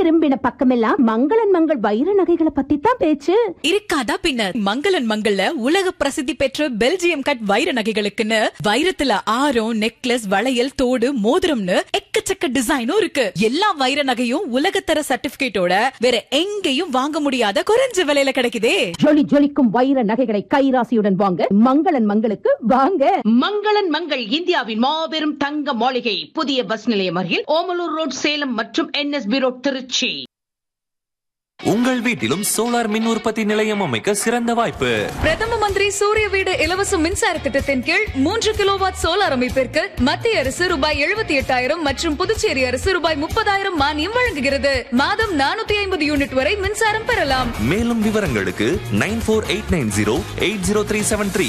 திரும்பின பக்கமெல்லாம் மங்களன் மங்கள் வைர நகைகளை பத்தி தான் பேச்சு இருக்காதா பின்ன மங்களன் மங்கள்ல உலக பிரசித்தி பெற்ற பெல்ஜியம் கட் வைர நகைகளுக்குன்னு வைரத்துல ஆரம் நெக்லஸ் வளையல் தோடு மோதிரம்னு எக்கச்சக்க டிசைனும் இருக்கு எல்லா வைர நகையும் உலகத்தர சர்டிபிகேட்டோட வேற எங்கேயும் வாங்க முடியாத குறைஞ்ச விலையில கிடைக்குதே ஜொலி ஜொலிக்கும் வைர நகைகளை கைராசியுடன் வாங்க மங்களன் மங்களுக்கு வாங்க மங்களன் மங்கள் இந்தியாவின் மாபெரும் தங்க மாளிகை புதிய பஸ் நிலையம் அருகில் ஓமலூர் ரோட் சேலம் மற்றும் என்எஸ்பி ரோட் திருச்சி உங்கள் வீட்டிலும் சோலார் மின் உற்பத்தி நிலையம் அமைக்க சிறந்த வாய்ப்பு பிரதம மந்திரி சூரிய வீடு இலவச மின்சார திட்டத்தின் கீழ் மூன்று கிலோவாட் சோலார் அமைப்பிற்கு மத்திய அரசு ரூபாய் எழுபத்தி எட்டாயிரம் மற்றும் புதுச்சேரி அரசு ரூபாய் முப்பதாயிரம் மானியம் வழங்குகிறது மாதம் நானூத்தி ஐம்பது யூனிட் வரை மின்சாரம் பெறலாம் மேலும் விவரங்களுக்கு nine four eight nine zero eight zero three seven three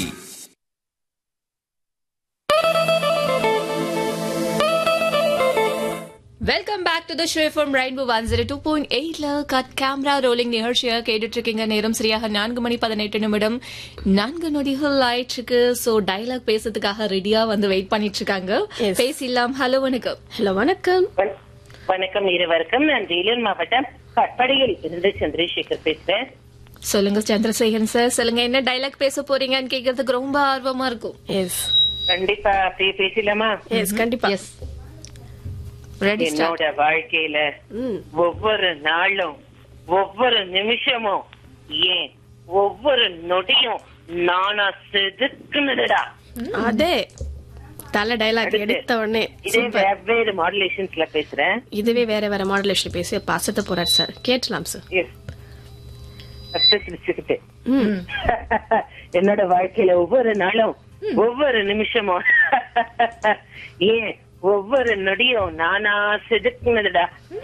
welcome back to the show from Rainbow one zero two point எயிட்ல கட் கேமரா ரோலிங் நிகழ்ச்சியை கேட்டுட்டு இருக்கீங்க நேரம் சரியாக நான்கு மணி பதினெட்டு நிமிடம் நான்கு நொடிகள் ஆயிடுச்சு ஸோ டைலாக் பேசுறதுக்காக ரெடியா வந்து வெயிட் பண்ணிட்டு இருக்காங்க பேசிடலாம் ஹலோ வணக்கம் ஹலோ வணக்கம் வண- வணக்கம் இருவருக்கும் நான் வேலூர் மாவட்டம் கட்படியில் இருந்து சந்திரசேகர் பேசுறேன் சொல்லுங்க சந்திரசேகரன் சார் சொல்லுங்க என்ன டைலாக் பேச போறீங்கன்னு கேட்கறதுக்கு ரொம்ப ஆர்வமா இருக்கும் எஸ் கண்டிப்பா அப்படியே பேசலாமா எஸ் கண்டிப்பா எஸ் ரெடி என்னோட வாழ்க்கையில ம் ஒவ்வொரு நாளும் ஒவ்வொரு நிமிஷமும் ஏன் ஒவ்வொரு நொடியும் நானா செதுக்குனதுடா அதே தலை டைலாக் அடுத்து. எடுத்த உடனே இதே சூப்பர் வெவ்வேறு மாடுலேஷன்ஸ்ல பேசுறேன் இதுவே வேற வேற மாடுலேஷன் பேசி பாசத்தை போறாரு சார் கேட்டலாம் சார் எஸ் ஃபர்ஸ்ட் சிரிச்சுக்கிட்டு ம் என்னோட வாழ்க்கையில ஒவ்வொரு நாளும் ஒவ்வொரு நிமிஷமும் ஏன் ஒவ்வொரு நொடியும் நானா செதுக்குனதுடா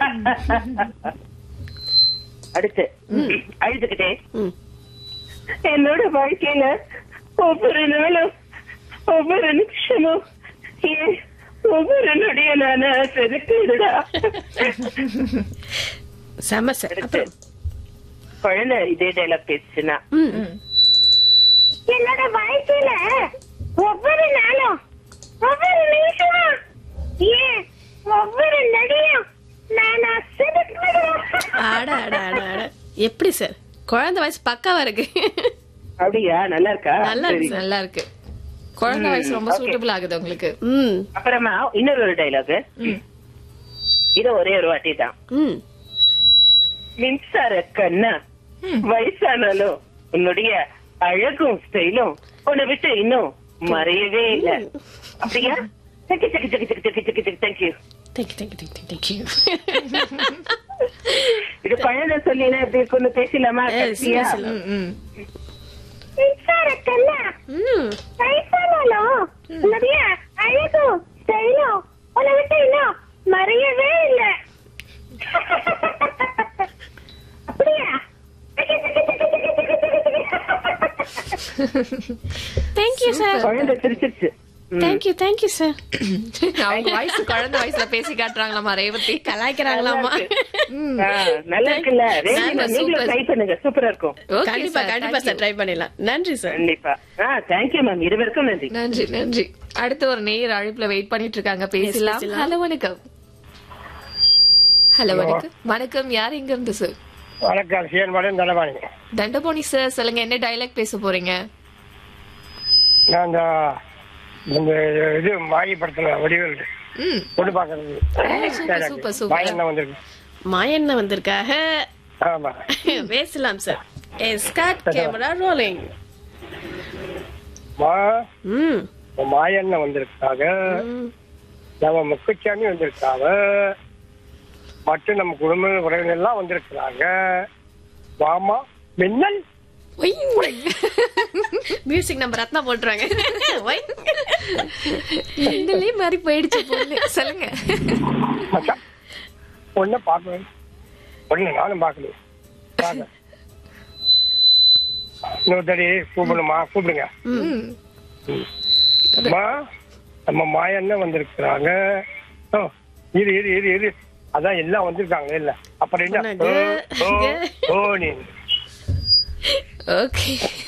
அடுத்து அழுதுகிட்டே ம் என்னோட வாழ்க்கையில ஒவ்வொரு நாளும் ஒவ்வொரு நிமிஷமும் ஏன் ஒவ்வொரு நொடியும் நானா செதுக்குனதுடா செம சார் அடுத்து அப்புறம் குழந்தை இதே டைலாக் பேசுச்சுன்னா ம் என்னோட வாழ்க்கையில ஒவ்வொரு நாளும் ஒவ்வொரு நிமிஷமும் ஏன் ஒவ்வொரு நடியும் நானா அட அட அட அட எப்படி சார் குழந்தை வயசு பக்காவா இருக்கு அப்படியா நல்லா இருக்கா நல்லா இருக்கு சரி. நல்லா இருக்கு குழந்தை வயசு ரொம்ப okay. சூட்டபிள் ஆகுது உங்களுக்கு ம் அப்புறமா இன்னொரு ஒரு டைலாக் இது ஒரே ஒரு வாட்டி தான் ம் மின்சார கண்ணா வயசானாலும் உன்னுடைய அழகும் ஸ்டைலும் உன்னை விட்டு இன்னும் மறையவே இல்ல அப்படியா thank you thank you thank you thank you thank you thank you thank you thank you thank you thank you இது குழந்தை சொல்லினா எப்படி இருக்குன்னு பேசலாமா Yes, கடைசியா? பேசலாம். மின்சார கண்ணா ம் வயசானாலும் உன்னுடைய அழகும் ஸ்டைலும் உன்னை விட்டு இன்னும் மறையவே இல்ல அப்படியா தேங்க்யூ சார் குழந்தை சிரிச்சிருச்சு தேங்க்யூ தேங்க்யூ சார் அவங்க வயசு குழந்தை வயசுல பேசி காட்டுறாங்களாமா ரேவதி கலாய்க்கிறாங்களாமா ஆ, நல்லா இருக்குல்ல ரேவதி, super, நீங்களும் super. ட்ரை பண்ணுங்க சூப்பரா இருக்கும் Okay, கண்டிப்பா sir, கண்டிப்பா thank சார் you. ட்ரை பண்ணிடலாம் நன்றி சார் கண்டிப்பா ஆ தேங்க்யூ மேம் இருவருக்கும் நன்றி நன்றி நன்றி அடுத்து ஒரு நேயர் அழைப்புல வெயிட் பண்ணிட்டு இருக்காங்க பேசலாம் பேசலாம். ஹலோ வணக்கம் ஹலோ வணக்கம் வணக்கம் யார் எங்க இருந்து சார் வணக்கம் சீர்மடன் தண்டபாணி தண்டபாணி சார் சொல்லுங்க என்ன டைலாக் பேச போறீங்க நான் இந்த இந்த இது மாயி படத்துல வடிவேல் ம் பொண்ணு பாக்குறது சூப்பர், சூப்பர், சூப்பர். மாயண்ணா வந்திருக்கு மாயண்ண வந்திருக்காக ஆமா பேசலாம் sir yes cut camera rolling மா ம் மாயண்ணா வந்திருக்காங்க நம்ம முக்குச்சாமி வந்திருக்காங்க மற்றும் நம்ம குடும்ப உறவினர் எல்லாம் வந்திருக்கிறாங்க மாமா மின்னல் மியூசிக் நம்ம ரத்னா போட்டுருவாங்க Why? மின்னலே மாதிரி போயிடுச்சு பொண்ணு சொல்லுங்க மச்சான் பொண்ணை பார்க்கணும் பொண்ணு நானும் பார்க்கணும் வாங்க. இன்னொரு தடி கூப்பிடணுமா கூப்பிடுங்க ம். அம்மா நம்ம மாயண்ண வந்திருக்கிறாங்க ஓ இரு இரு இரு இரு அதான் எல்லாம் வந்திருக்காங்க இல்ல அப்புறம் என்ன என்னங்க? ஓ, ஓ, ஓ நீ ஓகே